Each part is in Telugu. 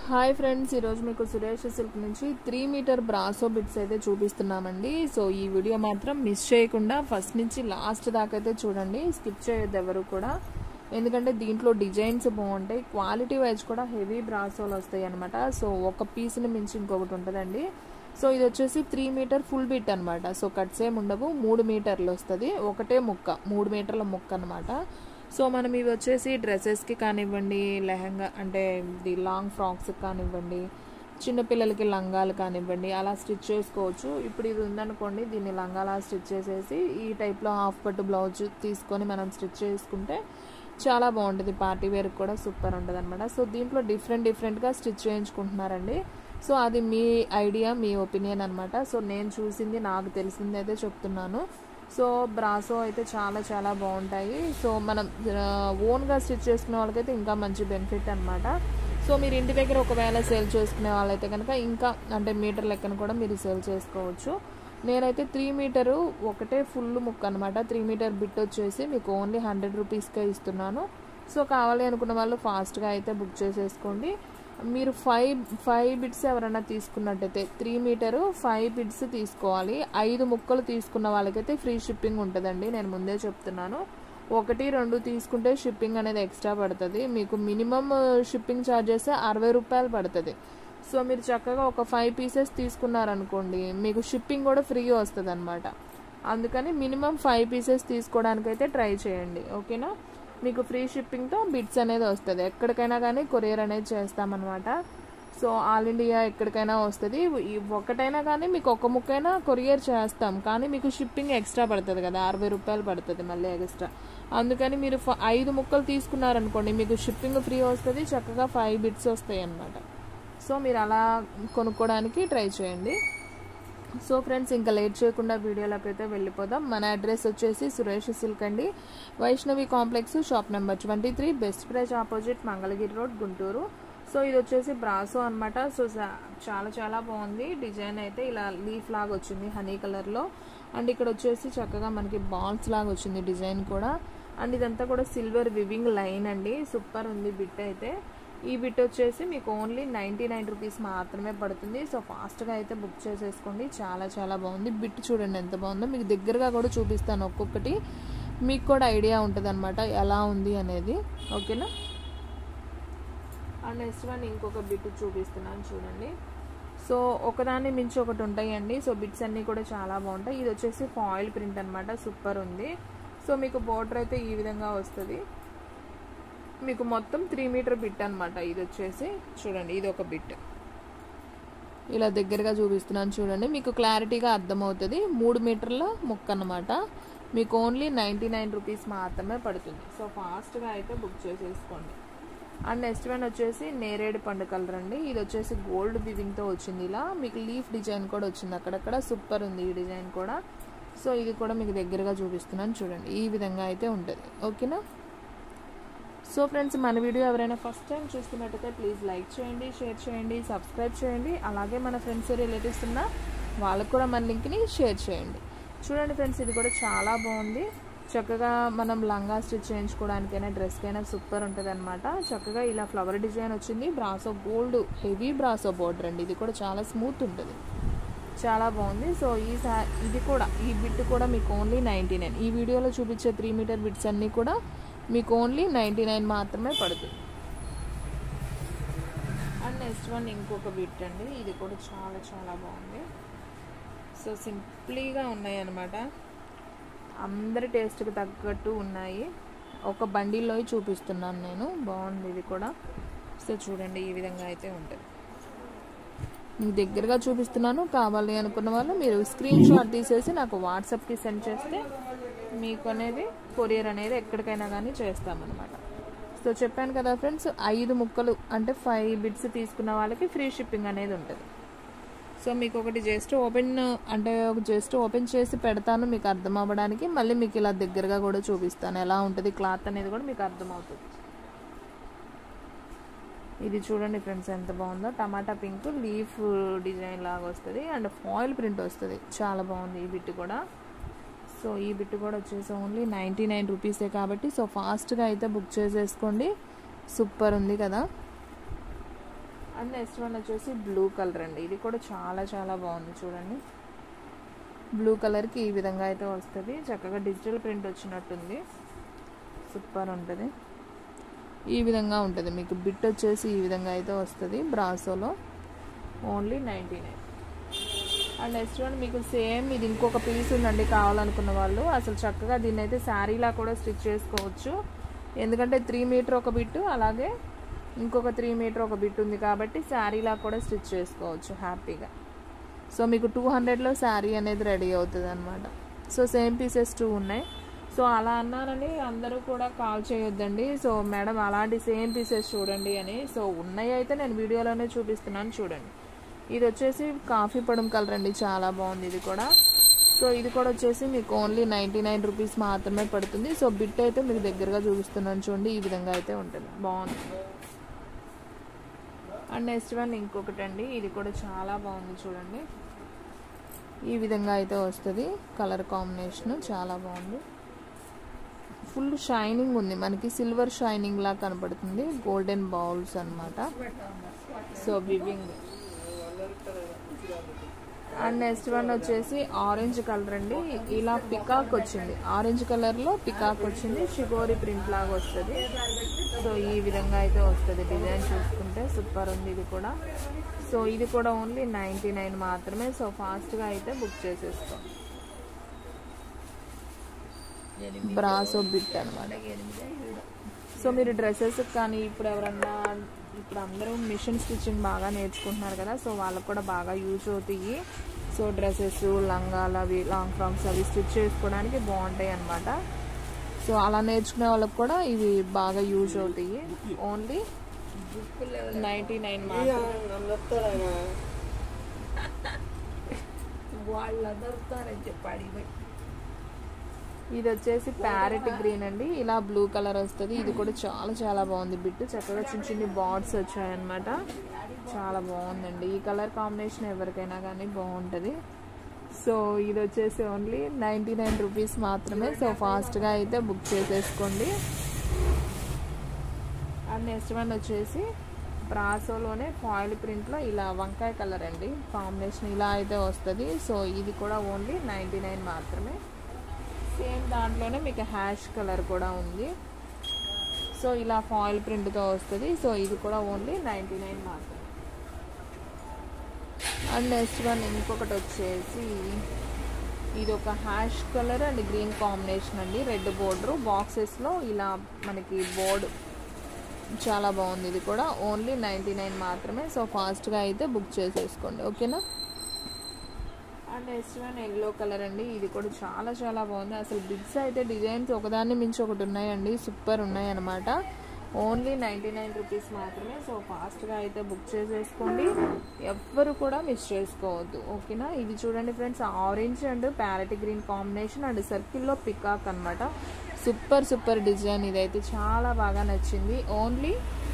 హాయ్ ఫ్రెండ్స్ ఈరోజు మీకు సురేష్ సిల్క్ నుంచి త్రీ మీటర్ బ్రాసో బిట్స్ అయితే చూపిస్తున్నామండి సో ఈ వీడియో మాత్రం మిస్ చేయకుండా ఫస్ట్ నుంచి లాస్ట్ దాకా అయితే చూడండి స్కిప్ చేయొద్దు ఎవరు కూడా ఎందుకంటే దీంట్లో డిజైన్స్ బాగుంటాయి క్వాలిటీ వైజ్ కూడా హెవీ బ్రాసోలు వస్తాయి అనమాట సో ఒక పీస్ని మించి ఇంకొకటి ఉంటుందండి సో ఇది వచ్చేసి త్రీ మీటర్ ఫుల్ బిట్ అనమాట సో కట్స్ ఏమి ఉండవు మూడు మీటర్లు వస్తుంది ఒకటే ముక్క మూడు మీటర్ల ముక్క అనమాట సో మనం ఇవి వచ్చేసి డ్రెస్సెస్కి కానివ్వండి లెహంగా అంటే ఇది లాంగ్ ఫ్రాక్స్కి కానివ్వండి చిన్నపిల్లలకి లంగాలు కానివ్వండి అలా స్టిచ్ చేసుకోవచ్చు ఇప్పుడు ఇది ఉందనుకోండి దీన్ని లంగాలా స్టిచ్ చేసేసి ఈ టైప్లో హాఫ్ పట్టు బ్లౌజ్ తీసుకొని మనం స్టిచ్ చేసుకుంటే చాలా బాగుంటుంది పార్టీ వేర్ కూడా సూపర్ ఉంటుంది అనమాట సో దీంట్లో డిఫరెంట్ డిఫరెంట్గా స్టిచ్ చేయించుకుంటున్నారండి సో అది మీ ఐడియా మీ ఒపీనియన్ అనమాట సో నేను చూసింది నాకు తెలిసింది అయితే చెప్తున్నాను సో బ్రాసో అయితే చాలా చాలా బాగుంటాయి సో మనం ఓన్గా స్టిచ్ చేసుకునే వాళ్ళకైతే ఇంకా మంచి బెనిఫిట్ అనమాట సో మీరు ఇంటి దగ్గర ఒకవేళ సేల్ చేసుకునే వాళ్ళైతే కనుక ఇంకా అంటే మీటర్ లెక్కన కూడా మీరు సేల్ చేసుకోవచ్చు నేనైతే త్రీ మీటరు ఒకటే ఫుల్ ముక్క అనమాట త్రీ మీటర్ బిట్ వచ్చేసి మీకు ఓన్లీ హండ్రెడ్ రూపీస్కే ఇస్తున్నాను సో కావాలి అనుకున్న వాళ్ళు ఫాస్ట్గా అయితే బుక్ చేసేసుకోండి మీరు ఫైవ్ ఫైవ్ బిట్స్ ఎవరైనా తీసుకున్నట్టయితే త్రీ మీటరు ఫైవ్ బిట్స్ తీసుకోవాలి ఐదు ముక్కలు తీసుకున్న వాళ్ళకైతే ఫ్రీ షిప్పింగ్ ఉంటుందండి నేను ముందే చెప్తున్నాను ఒకటి రెండు తీసుకుంటే షిప్పింగ్ అనేది ఎక్స్ట్రా పడుతుంది మీకు మినిమం షిప్పింగ్ ఛార్జెస్ అరవై రూపాయలు పడుతుంది సో మీరు చక్కగా ఒక ఫైవ్ పీసెస్ తీసుకున్నారనుకోండి మీకు షిప్పింగ్ కూడా ఫ్రీగా వస్తుంది అనమాట అందుకని మినిమం ఫైవ్ పీసెస్ తీసుకోవడానికైతే ట్రై చేయండి ఓకేనా మీకు ఫ్రీ షిప్పింగ్తో బిట్స్ అనేది వస్తుంది ఎక్కడికైనా కానీ కొరియర్ అనేది చేస్తామన్నమాట సో ఆల్ ఇండియా ఎక్కడికైనా వస్తుంది ఒకటైనా కానీ మీకు ఒక ముక్కైనా కొరియర్ చేస్తాం కానీ మీకు షిప్పింగ్ ఎక్స్ట్రా పడుతుంది కదా అరవై రూపాయలు పడుతుంది మళ్ళీ ఎక్స్ట్రా అందుకని మీరు ఐదు ముక్కలు తీసుకున్నారనుకోండి మీకు షిప్పింగ్ ఫ్రీ వస్తుంది చక్కగా ఫైవ్ బిట్స్ వస్తాయి అన్నమాట సో మీరు అలా కొనుక్కోవడానికి ట్రై చేయండి సో ఫ్రెండ్స్ ఇంకా లేట్ చేయకుండా వీడియోలోకి అయితే వెళ్ళిపోదాం మన అడ్రస్ వచ్చేసి సురేష్ సిల్క్ అండి Vaishnavi complex shop number twenty three best price opposite Mangalagiri road Guntur so ఇది వచ్చేసి బ్రాసో అనమాట సో చాలా చాలా బాగుంది డిజైన్ అయితే ఇలా లీఫ్ లాగా వచ్చింది హనీ కలర్లో అండ్ ఇక్కడ వచ్చేసి చక్కగా మనకి బాల్స్ లాగా వచ్చింది డిజైన్ కూడా అండ్ ఇదంతా కూడా సిల్వర్ వివింగ్ లైన్ అండి సూపర్ ఉంది బిట్ అయితే ఈ బిట్ వచ్చేసి మీకు ఓన్లీ నైంటీ నైన్ రూపీస్ మాత్రమే పడుతుంది సో ఫాస్ట్గా అయితే బుక్ చేసేసుకోండి చాలా చాలా బాగుంది బిట్ చూడండి ఎంత బాగుందో మీకు దగ్గరగా కూడా చూపిస్తాను ఒక్కొక్కటి మీకు కూడా ఐడియా ఉంటుంది అనమాట ఎలా ఉంది అనేది ఓకేనా అండ్ నెక్స్ట్ వన్ ఇంకొక బిట్ చూపిస్తున్నాను చూడండి సో ఒకదాన్ని మించి ఒకటి ఉంటాయండి సో బిట్స్ అన్నీ కూడా చాలా బాగుంటాయి ఇది వచ్చేసి ఫాయిల్ ప్రింట్ అనమాట సూపర్ ఉంది సో మీకు బోర్డర్ అయితే ఈ విధంగా వస్తుంది మీకు మొత్తం త్రీ మీటర్ బిట్ అనమాట ఇది వచ్చేసి చూడండి ఇది ఒక బిట్ ఇలా దగ్గరగా చూపిస్తున్నాను చూడండి మీకు క్లారిటీగా అర్థమవుతుంది మూడు మీటర్ల ముక్క అనమాట మీకు ఓన్లీ నైంటీ నైన్ రూపీస్ మాత్రమే పడుతుంది సో ఫాస్ట్గా అయితే బుక్ చేసేసుకోండి అండ్ నెక్స్ట్ వన్ వచ్చేసి నేరేడు పండు కలర్ అండి ఇది వచ్చేసి గోల్డ్ వివింగ్తో వచ్చింది ఇలా మీకు లీఫ్ డిజైన్ కూడా వచ్చింది అక్కడక్కడ సూపర్ ఉంది ఈ డిజైన్ కూడా సో ఇది కూడా మీకు దగ్గరగా చూపిస్తున్నాను చూడండి ఈ విధంగా అయితే ఉంటుంది ఓకేనా సో ఫ్రెండ్స్ మన వీడియో ఎవరైనా ఫస్ట్ టైం చూస్తున్నట్టయితే ప్లీజ్ లైక్ చేయండి షేర్ చేయండి సబ్స్క్రైబ్ చేయండి అలాగే మన ఫ్రెండ్స్ రిలేటివ్స్ ఉన్న వాళ్ళకు కూడా మన లింక్ని షేర్ చేయండి చూడండి ఫ్రెండ్స్ ఇది కూడా చాలా బాగుంది చక్కగా మనం లంగా స్టిచ్ చేయించుకోవడానికైనా డ్రెస్కైనా సూపర్ ఉంటుంది అనమాట చక్కగా ఇలా ఫ్లవర్ డిజైన్ వచ్చింది brasso gold heavy brasso border అండి ఇది కూడా చాలా స్మూత్ ఉంటుంది చాలా బాగుంది సో ఈ సా ఇది కూడా ఈ బిట్ కూడా మీకు ఓన్లీ నైంటీ నైన్ ఈ వీడియోలో చూపించే త్రీ మీటర్ బిట్స్ అన్నీ కూడా మీకు ఓన్లీ నైంటీ నైన్ మాత్రమే పడుతుంది అండ్ నెక్స్ట్ వన్ ఇంకొక బిట్ అండి ఇది కూడా చాలా చాలా బాగుంది సో సింప్లీగా ఉన్నాయి అన్నమాట అందరి టేస్ట్కి తగ్గట్టు ఉన్నాయి ఒక బండిల్లో చూపిస్తున్నాను నేను బాగుంది ఇది కూడా సో చూడండి ఈ విధంగా అయితే ఉంటుంది మీకు దగ్గరగా చూపిస్తున్నాను కావాలి అనుకున్న వాళ్ళు మీరు స్క్రీన్ షాట్ తీసేసి నాకు వాట్సాప్కి సెండ్ చేస్తే మీకు అనేది కొరియర్ అనేది ఎక్కడికైనా కానీ చేస్తామన్నమాట సో చెప్పాను కదా ఫ్రెండ్స్ ఐదు ముక్కలు అంటే ఫైవ్ బిట్స్ తీసుకున్న వాళ్ళకి ఫ్రీ షిప్పింగ్ అనేది ఉంటుంది సో మీకు ఒకటి జస్ట్ ఓపెన్ అంటే జస్ట్ ఓపెన్ చేసి పెడతాను మీకు అర్థం అవ్వడానికి మళ్ళీ మీకు ఇలా దగ్గరగా కూడా చూపిస్తాను ఎలా ఉంటుంది క్లాత్ అనేది కూడా మీకు అర్థమవుతుంది ఇది చూడండి ఫ్రెండ్స్ ఎంత బాగుందో టమాటా పింక్ లీఫ్ డిజైన్ లాగా వస్తుంది అండ్ ఫాయిల్ ప్రింట్ వస్తుంది చాలా బాగుంది ఈ బిట్ కూడా సో ఈ బిట్ కూడా వచ్చేసి ఓన్లీ నైంటీ నైన్ రూపీసే కాబట్టి సో ఫాస్ట్గా అయితే బుక్ చేసేసుకోండి సూపర్ ఉంది కదా అండ్ నెక్స్ట్ వన్ వచ్చేసి బ్లూ కలర్ అండి ఇది కూడా చాలా చాలా బాగుంది చూడండి బ్లూ కలర్కి ఈ విధంగా అయితే వస్తుంది చక్కగా డిజిటల్ ప్రింట్ వచ్చినట్టుంది సూపర్ ఉంటుంది ఈ విధంగా ఉంటుంది మీకు బిట్ వచ్చేసి ఈ విధంగా అయితే వస్తుంది బ్రాసోలో only ninety nine and next one మీకు సేమ్ ఇది ఇంకొక పీస్ ఉందండి కావాలనుకున్న వాళ్ళు అసలు చక్కగా దీన్ని అయితే శారీలా కూడా స్టిచ్ చేసుకోవచ్చు ఎందుకంటే త్రీ మీటర్ ఒక బిట్టు అలాగే ఇంకొక త్రీ మీటర్ ఒక బిట్ ఉంది కాబట్టి శారీలా కూడా స్టిచ్ చేసుకోవచ్చు హ్యాపీగా సో మీకు టూ హండ్రెడ్లో శారీ అనేది రెడీ అవుతుంది అనమాట సో సేమ్ పీసెస్ టూ ఉన్నాయి సో అలా అన్నానని అందరూ కూడా కాల్ చేయొద్దండి సో మేడం అలాంటి సేమ్ పీసెస్ చూడండి అని సో ఉన్నాయి అయితే నేను వీడియోలోనే చూపిస్తున్నాను చూడండి ఇది వచ్చేసి కాఫీ పొడం కలర్ అండి చాలా బాగుంది ఇది కూడా సో ఇది కూడా వచ్చేసి మీకు ఓన్లీ నైంటీ నైన్ రూపీస్ మాత్రమే పడుతుంది సో బిట్ అయితే మీకు దగ్గరగా చూపిస్తున్నాను చూడండి ఈ విధంగా అయితే ఉంటుంది బాగుంది అండ్ నెక్స్ట్ వన్ ఇంకొకటి అండి ఇది కూడా చాలా బాగుంది చూడండి ఈ విధంగా అయితే వస్తుంది కలర్ కాంబినేషన్ చాలా బాగుంది ఫుల్ షైనింగ్ ఉంది మనకి సిల్వర్ షైనింగ్ లా కనపడుతుంది గోల్డెన్ బౌల్స్ అనమాట so weaving and next one వచ్చేసి ఆరెంజ్ కలర్ అండి ఇలా పికాక్ వచ్చింది ఆరెంజ్ కలర్ లో పికాక్ వచ్చింది షిగోరి ప్రింట్ లాగా వస్తుంది సో ఈ విధంగా అయితే వస్తుంది డిజైన్ చూసుకుంటే సూపర్ ఉంది ఇది కూడా సో ఇది కూడా ఓన్లీ నైంటీ నైన్ మాత్రమే సో ఫాస్ట్గా అయితే బుక్ చేసేస్తాం బ్రాసో బిట్ అనమాట సో మీరు డ్రెస్సెస్ కానీ ఇప్పుడు ఎవరన్నా ఇప్పుడు అందరూ మిషన్ స్టిచ్చింగ్ బాగా నేర్చుకుంటున్నారు కదా సో వాళ్ళకు కూడా బాగా యూజ్ అవుతాయి సో డ్రెస్సెస్ లంగాలు అవి లాంగ్ ఫ్రాక్స్ అవి స్టిచ్ చేసుకోవడానికి బాగుంటాయి అనమాట సో అలా నేర్చుకునే వాళ్ళకి కూడా ఇవి బాగా యూజ్ అవుతాయి ఓన్లీ నైంటీ నైన్ వాళ్ళు అదరుతారని చెప్పాడు ఇవి ఇది వచ్చేసి ప్యారెట్ గ్రీన్ అండి ఇలా బ్లూ కలర్ వస్తుంది ఇది కూడా చాలా చాలా బాగుంది బిట్ చక్కగా చిన్న చిన్న బార్డ్స్ వచ్చాయన్నమాట చాలా బాగుందండి ఈ కలర్ కాంబినేషన్ ఎవరికైనా కానీ బాగుంటుంది సో ఇది వచ్చేసి ఓన్లీ నైంటీ నైన్ రూపీస్ మాత్రమే సో ఫాస్ట్గా అయితే బుక్ చేసేసుకోండి అండ్ నెక్స్ట్ వన్ వచ్చేసి బ్రాసోలోనే ఫాయిల్ ప్రింట్లో ఇలా వంకాయ కలర్ అండి కాంబినేషన్ ఇలా అయితే వస్తుంది సో ఇది కూడా ఓన్లీ నైంటీ నైన్ మాత్రమే సేమ్ దాంట్లోనే మీకు హ్యాష్ కలర్ కూడా ఉంది సో ఇలా ఫాయిల్ ప్రింట్తో వస్తుంది సో ఇది కూడా ఓన్లీ నైంటీ నైన్ మాత్రమే అండ్ నెక్స్ట్ వన్ ఇంకొకటి వచ్చేసి ఇది ఒక ash colour and green combination అండి రెడ్ బోర్డర్ బాక్సెస్లో ఇలా మనకి బోర్డు చాలా బాగుంది ఇది కూడా ఓన్లీ నైంటీ నైన్ మాత్రమే సో ఫాస్ట్గా అయితే బుక్ చేసేసుకోండి ఓకేనా and next one yellow colour అండి ఇది కూడా చాలా చాలా బాగుంది అసలు బిగ్స్ అయితే డిజైన్స్ ఒకదాన్ని మించి ఒకటి ఉన్నాయండి సూపర్ ఉన్నాయి అనమాట ఓన్లీ నైంటీ నైన్ రూపీస్ మాత్రమే సో ఫాస్ట్గా అయితే బుక్ చేసేసుకోండి ఎవ్వరు కూడా మిస్ చేసుకోవద్దు ఓకేనా ఇది చూడండి friends orange and parrot green combination and సర్కిల్లో పికాక్ అనమాట సూపర్ సూపర్ డిజైన్ ఇదైతే చాలా బాగా నచ్చింది ఓన్లీ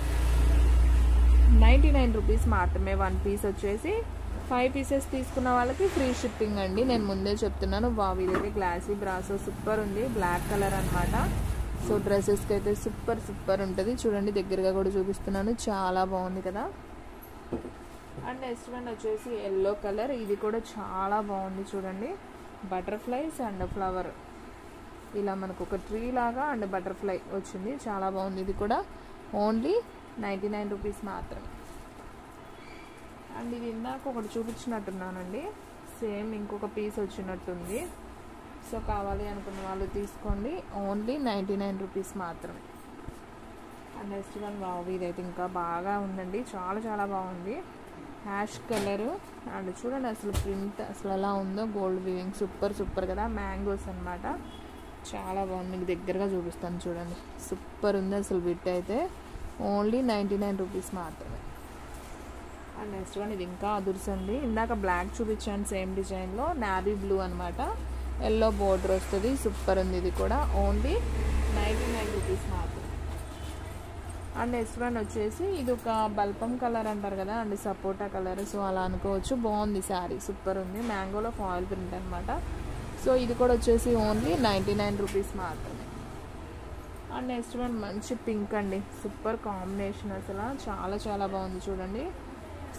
నైంటీ నైన్ రూపీస్ మాత్రమే వన్ పీస్ వచ్చేసి ఫైవ్ పీసెస్ తీసుకున్న వాళ్ళకి ఫ్రీ షిప్పింగ్ అండి నేను ముందే చెప్తున్నాను బాబు ఇదైతే గ్లాసీ బ్రాసో సూపర్ ఉంది బ్లాక్ కలర్ అనమాట సో డ్రెస్సెస్కి అయితే సూపర్ సూపర్ ఉంటుంది చూడండి దగ్గరగా కూడా చూపిస్తున్నాను చాలా బాగుంది కదా అండ్ నెక్స్ట్ వన్ వచ్చేసి ఎల్లో కలర్ ఇది కూడా చాలా బాగుంది చూడండి బటర్ఫ్లైస్ అండ్ ఫ్లవర్ ఇలా మనకు ఒక ట్రీ లాగా అండ్ బటర్ఫ్లై వచ్చింది చాలా బాగుంది ఇది కూడా ఓన్లీ నైంటీ నైన్ రూపీస్ మాత్రమే అండ్ ఇది ఇందాక ఒకటి చూపించినట్టున్నానండి సేమ్ ఇంకొక పీస్ వచ్చినట్టుంది సో కావాలి అనుకున్న వాళ్ళు తీసుకోండి ఓన్లీ నైంటీ నైన్ రూపీస్ మాత్రమే అండ్ నెక్స్ట్ వన్ బాగు ఇదైతే ఇంకా బాగా ఉందండి చాలా చాలా బాగుంది హ్యాష్ కలర్ అండ్ చూడండి అసలు ప్రింట్ అసలు ఎలా ఉందో గోల్డ్ వీవింగ్ సూపర్ సూపర్ కదా మ్యాంగోస్ అనమాట చాలా బాగుంది మీకు దగ్గరగా చూపిస్తాను చూడండి సూపర్ ఉంది అసలు బిట్ అయితే ఓన్లీ నైంటీ నైన్ రూపీస్ మాత్రమే అండ్ నెక్స్ట్ వన్ ఇది ఇంకా అదుర్సండి ఇందాక బ్లాక్ చూపించాను సేమ్ డిజైన్లో నావీ బ్లూ అనమాట ఎల్లో బోర్డర్ వస్తుంది సూపర్ ఉంది ఇది కూడా ఓన్లీ నైంటీ నైన్ రూపీస్ మాత్రమే అండ్ నెక్స్ట్ వన్ వచ్చేసి ఇది ఒక బల్పం కలర్ అంటారు కదా అండ్ సపోటా కలర్ సో అలా అనుకోవచ్చు బాగుంది శారీ సూపర్ ఉంది మ్యాంగోలో ఫాయిల్ ప్రింట్ అనమాట సో ఇది కూడా వచ్చేసి ఓన్లీ నైంటీ నైన్ రూపీస్ మాత్రమే అండ్ నెక్స్ట్ వన్ మంచి పింక్ అండి సూపర్ కాంబినేషన్ అసలు చాలా చాలా బాగుంది చూడండి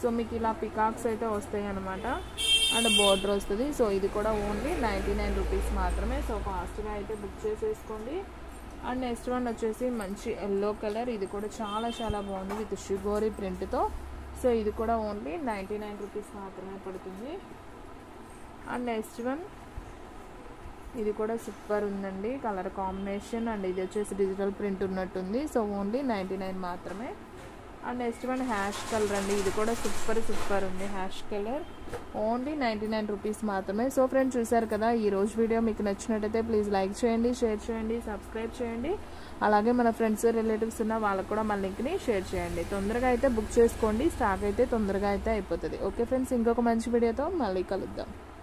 సో మీకు ఇలా పికాక్స్ అయితే వస్తాయి అనమాట అండ్ బోర్డర్ వస్తుంది సో ఇది కూడా ఓన్లీ నైంటీ నైన్ రూపీస్ మాత్రమే సో ఫాస్ట్గా అయితే బుక్ చేసేసుకోండి అండ్ నెక్స్ట్ వన్ వచ్చేసి మంచి ఎల్లో కలర్ ఇది కూడా చాలా చాలా బాగుంది విత్ షిగోరి ప్రింట్తో సో ఇది కూడా ఓన్లీ నైంటీ నైన్ రూపీస్ మాత్రమే పడుతుంది అండ్ నెక్స్ట్ వన్ ఇది కూడా సూపర్ ఉందండి కలర్ కాంబినేషన్ అండ్ ఇది వచ్చేసి డిజిటల్ ప్రింట్ ఉన్నట్టుంది సో ఓన్లీ నైంటీ నైన్ మాత్రమే and next one ash colour అండి ఇది కూడా సూపర్ సూపర్ ఉంది ash colour only ninety nine rupees మాత్రమే సో ఫ్రెండ్స్ చూసారు కదా ఈ రోజు వీడియో మీకు నచ్చినట్టయితే ప్లీజ్ లైక్ చేయండి షేర్ చేయండి సబ్స్క్రైబ్ చేయండి అలాగే మన ఫ్రెండ్స్ రిలేటివ్స్ ఉన్న వాళ్ళకు కూడా మన లింక్ని షేర్ చేయండి తొందరగా అయితే బుక్ చేసుకోండి స్టాక్ అయితే తొందరగా అయితే అయిపోతుంది ఓకే ఫ్రెండ్స్ ఇంకొక మంచి వీడియోతో మళ్ళీ కలుద్దాం